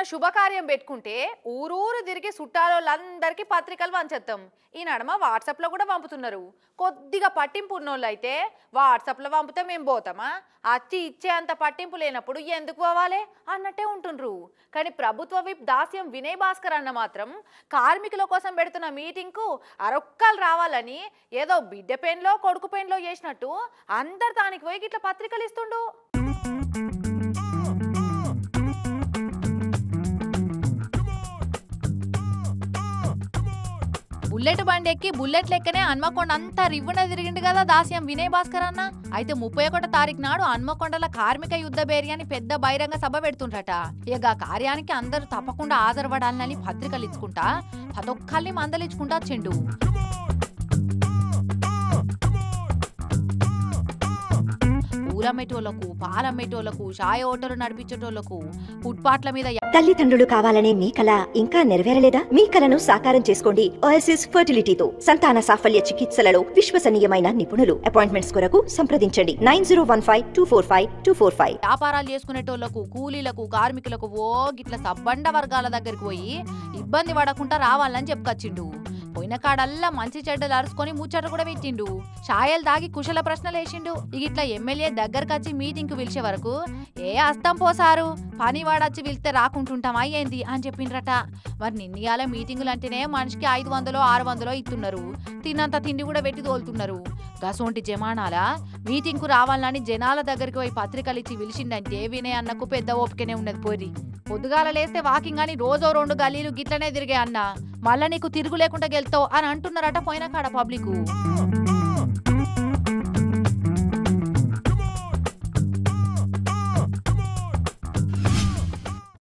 ఏదన్నా శుభకార్యం పెట్టుకుంటే ఊరూరు తిరిగి చుట్టాలోళ్ళందరికీ పత్రికలు పంచేస్తాం ఈ నడమ వాట్సాప్లో కూడా పంపుతున్నారు కొద్దిగా పట్టింపు ఉన్నోళ్ళు అయితే వాట్సాప్లో పంపితే మేము పోతామా అచ్చి ఇచ్చే అంత పట్టింపు లేనప్పుడు ఎందుకు పోవాలి అన్నట్టే ఉంటుండ్రు కానీ ప్రభుత్వ విప్ దాస్యం వినయ్ భాస్కర్ అన్న మాత్రం కార్మికుల కోసం పెడుతున్న మీటింగ్కు అరొక్కలు రావాలని ఏదో బిడ్డ పెన్లో కొడుకు పెన్లో చేసినట్టు అందరు దానికి పోయి ఇట్లా పత్రికలు ఇస్తుండు బుల్లెట్ బండి ఎక్కి బుల్లెట్ లెక్కనే హన్మకొండ అంతా రివ్వున తిరిగిండు కదా దాస్యం వినయ్ భాస్కర్ అన్న అయితే ముప్పై ఒకటో తారీఖు నాడు హన్మకొండల కార్మిక యుద్ధ బేరి అని పెద్ద బహిరంగ సభ పెడుతుంటట ఇక ఆ కార్యానికి అందరూ తప్పకుండా హాజరుపడాలని పత్రికలు ఇచ్చుకుంటా పదొక్కల్ని మందలించుకుంటా చెండు పూలమ్మేటోళ్లకు పాలమ్మేటోళ్లకు షాయ ఓటలు నడిపించేటోళ్లకు ఫుట్పాట్ల మీద తల్లిదండ్రులు కావాలనే మీ కల ఇంకా నెరవేరలేదా మీ కలను సాకారం చేసుకోండి ఓఎస్ఎస్ ఫర్టిలిటీతో సంతాన సాఫల్య చికిత్సలలో విశ్వసనీయమైన నిపుణులు అపాయింట్మెంట్స్ కొరకు సంప్రదించండి nine zero one five two four five two four five వ్యాపారాలు చేసుకునేటోళ్లకు కూలీలకు కార్మికులకు ఓ గిట్ల సబ్బండ వర్గాల దగ్గరికి పోయి ఇబ్బంది పడకుండా రావాలని చెప్పుకొచ్చిండు పోయిన కాడల్లా మంచి చెడ్డలు అరుచుకొని ముచ్చట కూడా పెట్టిండు షాయలు దాగి కుశల ప్రశ్నలు వేసిండు ఇక ఇట్లా ఎమ్మెల్యే దగ్గరకు వచ్చి మీటింగ్ కు పిలిచే వరకు ఏ అస్తం పోసారు పని వాడొచ్చి పిలిస్తే రాకుంటుంటామా ఏంది అని చెప్పిండ్రట మరి నిన్నయాల మీటింగులు అంటేనే మనిషికి ఐదు వందలో ఆరు వందలో ఇస్తున్నారు తిన్నంత తిండి కూడా పెట్టి తోలుతున్నారు గసోంటి జమానాల మీటింగ్ కు రావాలని జనాల దగ్గరికి పోయి పత్రికలు ఇచ్చి పిలిచిండంటే వినయ్ అన్నకు పెద్ద ఓపికనే ఉన్నది పోరి పొద్దుగాల లేస్తే వాకింగ్ అని రోజో రెండు గలీలు గిట్లనే తిరిగే అన్న మళ్ళా నీకు తిరుగు లేకుండా గెలుతావు అని అంటున్నారట పోయిన కాడ పబ్లిక్